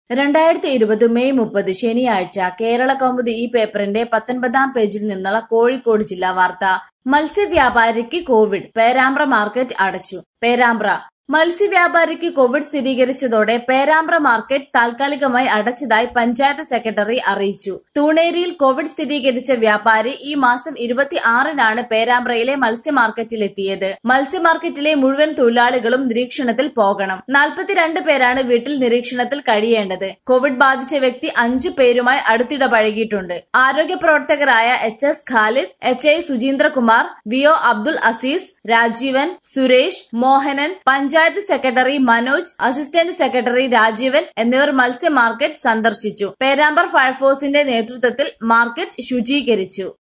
രണ്ടായിരത്തി ഇരുപത് മെയ് മുപ്പത് ശനിയാഴ്ച കേരള കൗമുദി ഈ പേപ്പറിന്റെ പത്തൊൻപതാം പേജിൽ നിന്നുള്ള കോഴിക്കോട് ജില്ലാ വാർത്ത മത്സ്യവ്യാപാരിക്ക് കോവിഡ് പേരാമ്പ്ര മാർക്കറ്റ് അടച്ചു പേരാമ്പ്ര മത്സ്യവ്യാപാരിക്ക് കോവിഡ് സ്ഥിരീകരിച്ചതോടെ പേരാമ്പ്ര മാർക്കറ്റ് താൽക്കാലികമായി അടച്ചതായി പഞ്ചായത്ത് സെക്രട്ടറി അറിയിച്ചു തൂണേരിയിൽ കോവിഡ് സ്ഥിരീകരിച്ച വ്യാപാരി ഈ മാസം ഇരുപത്തി ആറിനാണ് പേരാമ്പ്രയിലെ മത്സ്യ മാർക്കറ്റിലെത്തിയത് മത്സ്യ മാർക്കറ്റിലെ മുഴുവൻ തൊഴിലാളികളും നിരീക്ഷണത്തിൽ പോകണം നാൽപ്പത്തിരണ്ട് പേരാണ് വീട്ടിൽ നിരീക്ഷണത്തിൽ കഴിയേണ്ടത് കോവിഡ് ബാധിച്ച വ്യക്തി അഞ്ചു പേരുമായി അടുത്തിടപഴകിയിട്ടുണ്ട് ആരോഗ്യ പ്രവർത്തകരായ H S Khalid H I Suchindrakumar V O Abdul Azeez Rajeevan Suresh Mohanan panchayat secretary Manoj assistant secretary Rajeevan എന്നിവർ മത്സ്യ മാർക്കറ്റ് സന്ദർശിച്ചു പേരാമ്പ്ര ഫയർഫോഴ്സിന്റെ നേതൃത്വത്തിൽ മാർക്കറ്റ് ശുചീകരിച്ചു